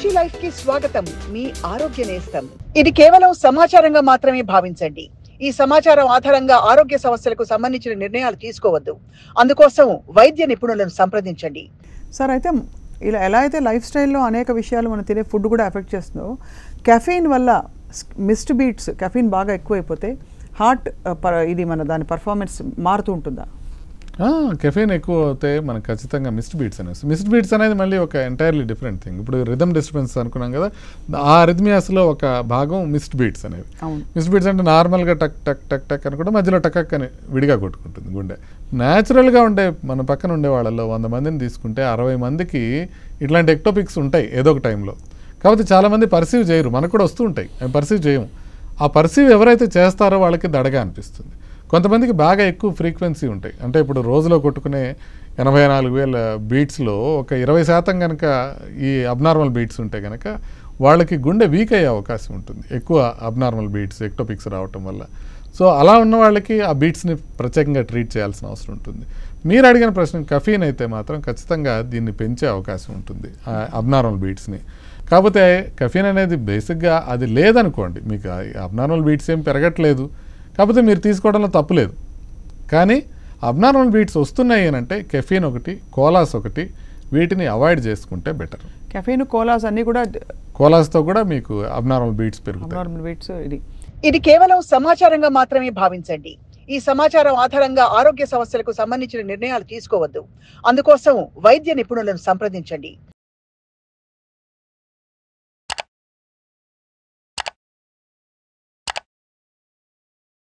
సాక్షి life కి స్వాగతం మీ ఆరోగ్య నేస్తం ఇది కేవలం సమాచారంగా మాత్రమే భావించండి ఈ సమాచారం ఆధారంగా ఆరోగ్య సమస్యలకు సంబంధించిన నిర్ణయాలు తీసుకోవద్దు అందుకోసం వైద్య నిపుణులను సంప్రదించండి సార్ అయితే ఇలా ఎలా అయితే లైఫ్ స్టైల్లో అనేక విషయాలు మనం తినే ఫుడ్ కూడా ఎఫెక్ట్ చేస్తుందో కెఫీన్ వల్ల మిస్డ్ బీట్స్ కెఫీన్ బాగా ఎక్కువైపోతే హార్ట్ ఇది మన దాని పర్ఫార్మెన్స్ మారుతూ ఉంటుందా కెఫీన్ ఎక్కువ అవుతే మనకు ఖచ్చితంగా మిస్డ్ బీట్స్ అనేసి మిస్డ్ బీట్స్ అనేది మళ్ళీ ఒక ఎంటైర్లీ డిఫరెంట్ థింగ్ ఇప్పుడు రిథమ్ డిస్టర్బెన్స్ అనుకున్నాం కదా ఆ రిథమియాస్లో ఒక భాగం మిస్డ్ బీట్స్ అనేవి అవును మిస్డ్ బీట్స్ అంటే నార్మల్గా టక్ టక్ టక్ టక్ అనుకుంటే మధ్యలో టక్ అని విడిగా కొట్టుకుంటుంది గుండె న్యాచురల్గా ఉండే మన పక్కన ఉండే వాళ్ళలో వంద మందిని తీసుకుంటే అరవై మందికి ఇట్లాంటి ఎక్టోపిక్స్ ఉంటాయి ఏదో ఒక టైంలో కాకపోతే చాలామంది పర్సీవ్ చేయరు మనకు కూడా వస్తూ ఉంటాయి మేము పర్సీవ్ చేయము ఆ పర్సీవ్ ఎవరైతే చేస్తారో వాళ్ళకి దడగా అనిపిస్తుంది కొంతమందికి బాగా ఎక్కువ ఫ్రీక్వెన్సీ ఉంటాయి అంటే ఇప్పుడు రోజులో కొట్టుకునే ఎనభై నాలుగు వేల బీట్స్లో ఒక ఇరవై శాతం కనుక ఈ అబ్నార్మల్ బీట్స్ ఉంటే కనుక వాళ్ళకి గుండె వీక్ అయ్యే అవకాశం ఉంటుంది ఎక్కువ అబ్నార్మల్ బీట్స్ ఎక్టోపిక్స్ రావటం వల్ల సో అలా ఉన్న వాళ్ళకి ఆ బీట్స్ని ప్రత్యేకంగా ట్రీట్ చేయాల్సిన అవసరం ఉంటుంది మీరు అడిగిన ప్రశ్న కఫీన్ అయితే మాత్రం ఖచ్చితంగా దీన్ని పెంచే అవకాశం ఉంటుంది ఆ అబ్నార్మల్ బీట్స్ని కాకపోతే కఫీన్ అనేది బేసిక్గా అది లేదనుకోండి మీకు అబ్నార్మల్ బీట్స్ ఏం పెరగట్లేదు కాకపోతే మీరు తీసుకోవడంలో తప్పు లేదు కానీ అబ్నార్మల్ బీట్స్ వస్తున్నాయి అని అంటే కెఫీన్ ఒకటి కోలాస్ ఒకటి వీటిని అవాయిడ్ చేసుకుంటే బెటర్ కెఫీన్ కోలాస్ అన్నీ కూడా కోలాస్తో కూడా మీకు అబ్నార్మల్ బీట్స్ పెరుగుతాయి అబ్నార్మల్ బీట్స్ ఇది ఇది కేవలం సమాచారంగా మాత్రమే భావించండి ఈ సమాచారం ఆధారంగా ఆరోగ్య సమస్యలకు సంబంధించిన నిర్ణయాలు తీసుకోవద్దు అందుకోసం వైద్య నిపుణులను సంప్రదించండి